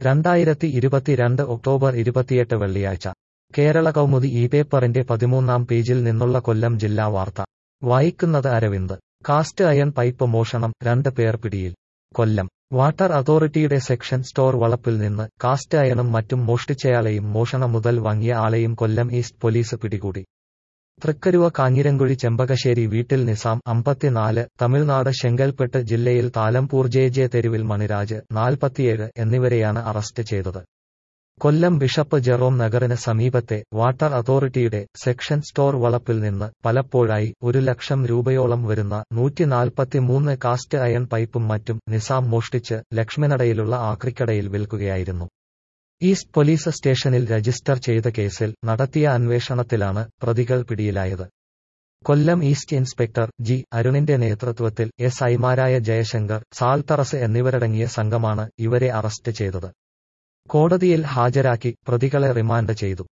രണ്ടായിരത്തി ഇരുപത്തിരണ്ട് ഒക്ടോബർ ഇരുപത്തിയെട്ട് വെള്ളിയാഴ്ച കേരള കൗമുദി ഈ പേപ്പറിന്റെ പതിമൂന്നാം പേജിൽ നിന്നുള്ള കൊല്ലം ജില്ലാ വാർത്ത വായിക്കുന്നത് അരവിന്ദ് കാസ്റ്റ് അയൺ പൈപ്പ് മോഷണം രണ്ട് പേർ പിടിയിൽ കൊല്ലം വാട്ടർ അതോറിറ്റിയുടെ സെക്ഷൻ സ്റ്റോർ വളപ്പിൽ നിന്ന് കാസ്റ്റ് അയണും മറ്റും മോഷ്ടിച്ചയാളെയും മോഷണം മുതൽ വാങ്ങിയ ആളെയും കൊല്ലം ഈസ്റ്റ് പോലീസ് പിടികൂടി തൃക്കരുവ കാഞ്ഞിരങ്കുഴി ചെമ്പകശ്ശേരി വീട്ടിൽ നിസാം അമ്പത്തിനാല് തമിഴ്നാട് ശെങ്കൽപ്പെട്ട് ജില്ലയിൽ താലംപൂർ ജെ ജെ തെരുവിൽ മണിരാജ് നാൽപ്പത്തിയേഴ് എന്നിവരെയാണ് അറസ്റ്റ് ചെയ്തത് കൊല്ലം ബിഷപ്പ് ജെറോം നഗറിന് സമീപത്തെ വാട്ടർ അതോറിറ്റിയുടെ സെക്ഷൻ സ്റ്റോർ വളപ്പിൽ നിന്ന് പലപ്പോഴായി ഒരു ലക്ഷം രൂപയോളം വരുന്ന നൂറ്റിനാൽപ്പത്തിമൂന്ന് കാസ്റ്റ് അയൺ പൈപ്പും മറ്റും നിസാം മോഷ്ടിച്ച് ലക്ഷ്മണടയിലുള്ള ആക്രിക്കടയിൽ വിൽക്കുകയായിരുന്നു ഈസ്റ്റ് പോലീസ് സ്റ്റേഷനിൽ രജിസ്റ്റർ ചെയ്ത കേസിൽ നടത്തിയ അന്വേഷണത്തിലാണ് പ്രതികൾ പിടിയിലായത് കൊല്ലം ഈസ്റ്റ് ഇൻസ്പെക്ടർ ജി അരുണിന്റെ നേതൃത്വത്തിൽ എസ് ഐമാരായ ജയശങ്കർ സാൾത്തറസ് എന്നിവരടങ്ങിയ സംഘമാണ് ഇവരെ അറസ്റ്റ് ചെയ്തത് കോടതിയിൽ ഹാജരാക്കി പ്രതികളെ റിമാൻഡ് ചെയ്തു